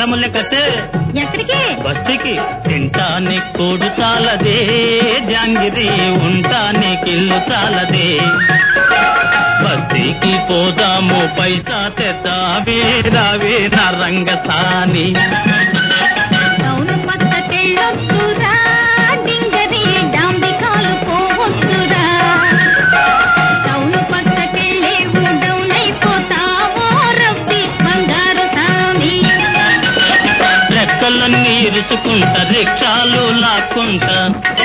పడతాములే కట్టే ఎక్కడికి బస్తికి తింటాని కూడు చాలదే జాంగిరి ఉంటానికి ఇల్లు చాలదే బస్తికి పోదాము పైసా తెస్తావే రావే నా రంగసాని టౌన్ పక్కకెళ్ళొద్దురా డింగరి డాంబికాలు పోవద్దురా టౌన్ పక్కకెళ్ళేవు డౌన్ అయిపోతావో రబ్బి బంగారు సామి రెక్కలన్నీ ఇరుచుకుంటా రిక్షాలు లాక్కుంటా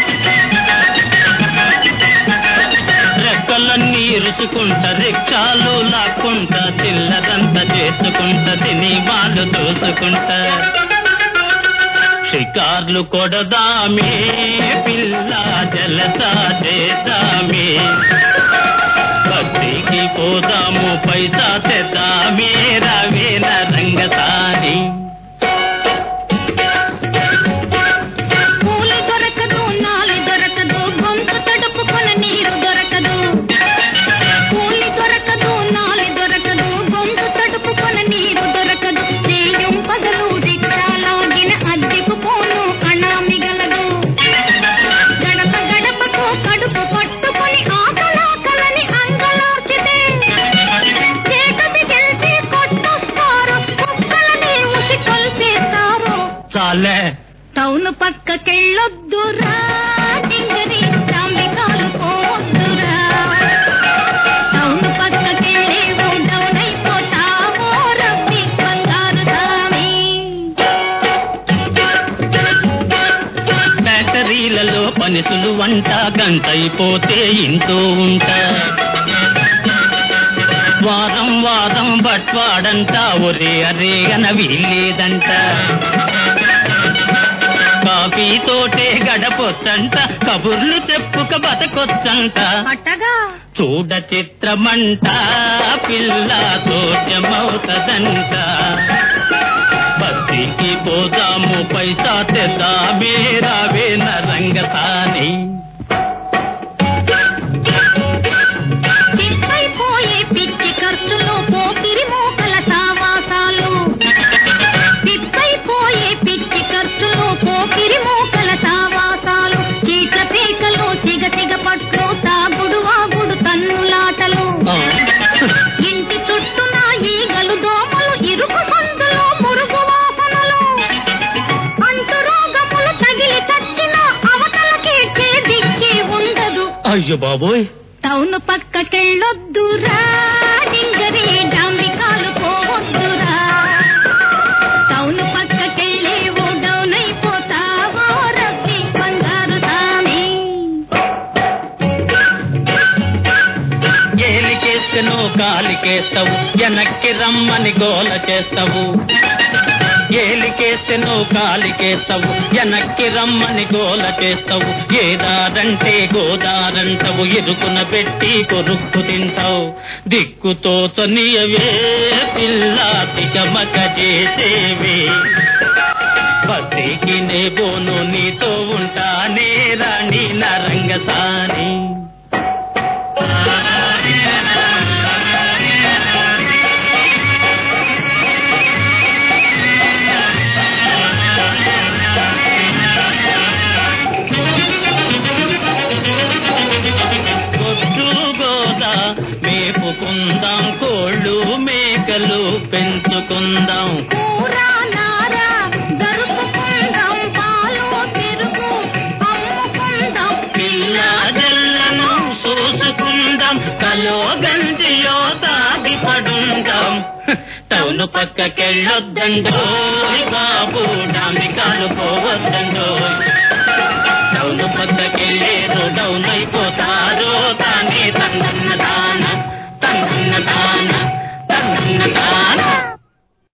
రెక్కలన్నీ ఇరుచుకుంటా రిక్షాలు లాక్కుంటా చిల్లరంతా చేసుకుంటా సినిమాలు చూసుకుంటా షికార్లు కొడదామే పిల్ల జలసా చేద్దామే బస్తీకి పోదాము పైసా తెద్దామే రవే రంగసాని కూలి దొరకదు నాలి దొరకదు గొంతు తడుపుకొన నీరు దొరకదు కూలి దొరకదు నాలి దొరకదు గొంతు తడుపుకొన నీరు దొరకదు చేయం పగలు రిక్షాలాగిన అద్దెకు పోను అణ మిగలదు గడప గడపకు కడుపు పట్టుకొని ఆకలాకలని అంగలార్చితే చేకటి గెలిచి కొట్టొస్తారు కుక్కలని ఉసి కొల్చేస్తారు చాలే టౌన్ పక్కకెళ్ళొద్దురా డింగరి డాంబికాలు పోవద్దురా టౌన్ పక్కకెళ్ళేవు డౌన్ అయిపోతావో రబ్బి బంగారు సామి బ్యాటరీలలో పనిసులు వంట గంటైపోతే ఇంటూ ఉంటా వారం వారం బట్వాడంట ఒరే అరే అన వీల్లేదంట కాఫీ తోటే గడపొచ్చంట కబుర్లు చెప్పుక బతకొచ్చంట అట్టగా చూడ చిత్రమంట పిల్ల సోచమవుతదంట బస్తీకి పోదాము పైసా తెద్దామే రావే రంగసాని పిప్పైపోయే పిచ్చి ఖర్చులు పోకిరి మోకల సావాసాలు పిప్పైపోయే పిచ్చి ఖర్చులు పోకిరి మోకల సావాసాలు చీట్ల పీకలు సిగ సిగ పట్లు తాగుడు వాగుడు తన్నులాటలు ఆ, ఇంటి చుట్టూన ఈగలు దోమలు ఇరుకు సందులో మురుగు వాసనలు అంటు రోగములు తగిలి చచ్చిన అవతలకి దిక్కి ఉండదు అయ్యో బాబోయ్ టౌన్ పక్కకెళ్ళొద్దురా డింగరి డాంబికాలు పోవద్దురా టౌన్ పక్కకెళ్ళేవు డౌన్ అయిపోతావో రబ్బి బంగారు సామి ఏలికేస్తేనో కాలికేస్తావు వెనక్కి రమ్మని గోల చేస్తావు ఏలికేస్తేనో కాలికేస్తావు వెనక్కి రమ్మని గోల చేస్తావు ఏదారంటే గోదారంటవు ఇరుకున పెట్టి కొరుక్కు తింటావు దిక్కుతో తొనియవే పిల్ల తికమక చేసేవే బస్తీకి నే బోను నీతో ఉంటానే రాణి నరంగసాని గొడ్డు గోదా మేపుకుందాం కోళ్ళు మేకలు పెంచుకుందాం కూర నార దొరుకుకుందాం పాలు పెరుగు అమ్ముకుందాం పిల్ల జల్లను చూసుకుందాం కలో గంజియో తాగి పడుందాం టౌన్ పక్కకెళ్ళొద్దండో బాబు డామికాలు పోవద్దండో టౌన్ పక్కకెళ్ళేరు డౌన్ అయిపో